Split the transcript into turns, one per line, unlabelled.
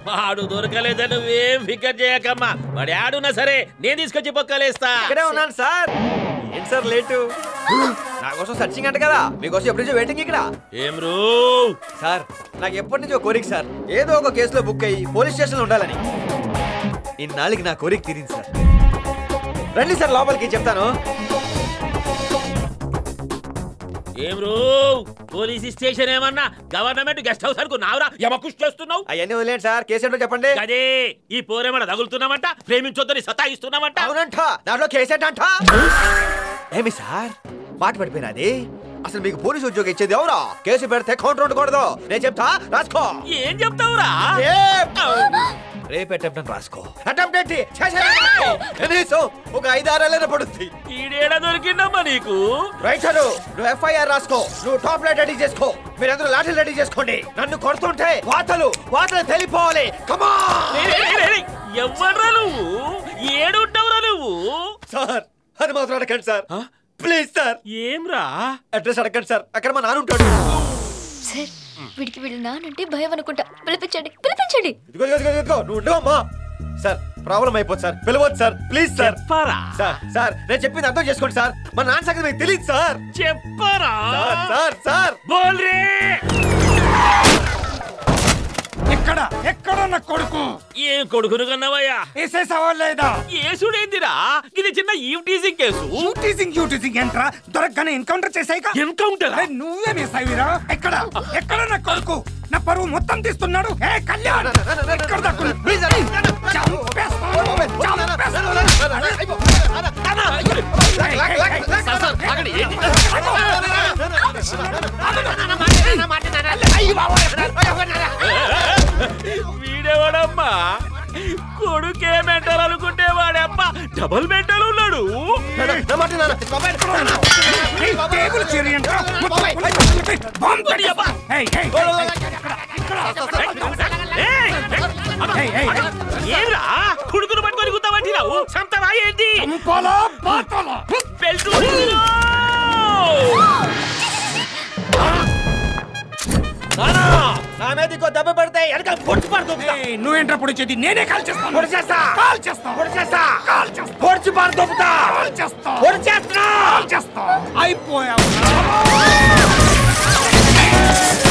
వాడు దొరకలేదని నువ్వేం ఫికర్ చేయకమ్మా వాడు ఆడున్నా సరే నేను తీసుకొచ్చి పొక్కలేస్తా
ఇక్కడే ఉన్నాను సార్ ఏంటి సార్ లేటు నా కోసం సర్చింగ్ అంట కదా మీకోసం ఎప్పటి నుంచో వెయిటింగ్ ఇక్కడ
ఏం రూ
సార్ నాకు ఎప్పటి నుంచో కోరిక సార్ ఏదో ఒక కేసులో బుక్ అయ్యి పోలీస్ స్టేషన్లో ఉండాలని ఇన్నాళ్ళకి నా కోరిక తీరింది సార్ రండి సార్ లోపలికి చెప్తాను
ఏం రూ పోలీస్ స్టేషన్ ఏమన్నా గవర్నమెంట్ గెస్ట్ హౌస్ అనుకో నావరా యమకుష్ చేస్తున్నావు
అవన్నీ వదిలేండి సార్ కేసు ఏంటో చెప్పండి
అదే ఈ పోరేమన్నా తగులుతున్నామంట ప్రేమించొద్దని సతాయిస్తున్నామంట
అవునంట దాంట్లో కేసు ఏంటంట ఏమి సార్ మాట పడిపోయినది అసలు మీకు పోలీసు ఉద్యోగం ఇచ్చేది ఎవరా కేసు పెడితే కౌంటర్ ఉండకూడదు నేను చెప్తా రాసుకో
ఏం చెప్తావురా
రేపు అటెంప్ట్ రాసుకో అటెంప్ట్ ఏంటి చేసేది రాసుకో. కనీసం ఒక ఐదారేళ్ళైనా పడుతుంది
ఈడేడ దొరికిందమ్మా నీకు
రైటరు నువ్వు ఎఫ్ఐఆర్ రాసుకో నువ్వు టాప్ లైట్ రెడీ చేసుకో మీరందరూ లాఠీలు రెడీ చేసుకోండి నన్ను కొడుతుంటే వాతలు వాతలు తెలిపోవాలి కమా
ఎవ్వడ్రా నువ్వు ఏడుంటావురా నువ్వు
సార్ అది మాత్రం అడగండి సార్ ప్లీజ్ సార్
ఏంరా
అడ్రస్ అడగండి సార్ అక్కడ మా నాన్న ఉంటాడు
సార్ వీడికి వీళ్ళ నానంటే భయం అనుకుంటా పిలిపించండి పిలిపించండి
ఇదిగో ఇదిగో ఇదిగో, ఇదిగో నువ్వు ఉండవమ్మా సార్ ప్రాబ్లం అయిపోతుంది సార్ పిలవద్దు సార్ ప్లీజ్ సార్
చెప్పరా
సార్ సార్ నేను చెప్పింది అర్థం చేసుకోండి సార్ మా నాన్న సంగతి మీకు తెలియదు సార్
చెప్పరా
సార్ సార్ సార్
బోల్ రే
ఎక్కడ ఎక్కడ నా కొడుకు
ఏం కొడుకును కన్నావయ్యా
వేసేసావా లేదా
ఏసుడేందిరా ఇది చిన్న ఈవ్ టీజింగ్ కేసు
యూటీసింగ్ యూటీసింగ్ ఏంట్రా దొరకగానే ఎన్కౌంటర్ చేసాయిగా
ఎన్కౌంటర్
అరే నువ్వే వేసావిరా ఎక్కడ ఎక్కడ నా కొడుకు నా పరువు మొత్తం తీస్తున్నాడు ఏ కళ్యాణ్ ఎక్కడ దక్కులు?
ప్లీజ్
చంపేస్తాను, చంపేస్తాను.
వీడేవాడమ్మా కొడుకే మెంటల్ అనుకుంటే వాడమ్మా డబుల్ మెంటల్ ఉన్నాడు
ఏయ్, టేబుల్ చీరి ఏంట్రా? మొత్తం కొడుకు బాంబు పెట్టేస్తా. ఏయ్, ఏయ్, ఏయ్, ఏయ్, ఇక్కడ, ఇక్కడ.
ఏయ్!
ఏయ్, ఏయ్, ఏయ్.
ఏంరా కొడుకును పట్టుకొని గుద్దామంటున్నావు సంతరా ఏంటి
చంపాలా, పాతాలా?
బెల్ట్
నా మీద ఇంకో దెబ్బ పడితే వెనక పొడిచి పడుతుంది
ఏయ్, నువ్వేంట్రా పొడిచేది నేనే కాల్ చేస్తాను
పొడి చేస్తా
కాల్ చేస్తా
పొడి చేస్తా
కాల్ చేస్తా
పొడిచి పడుతుందా
కాల్ చేస్తా
పొడి చేస్తున్నా
కాల్ చేస్తా అయిపోయావు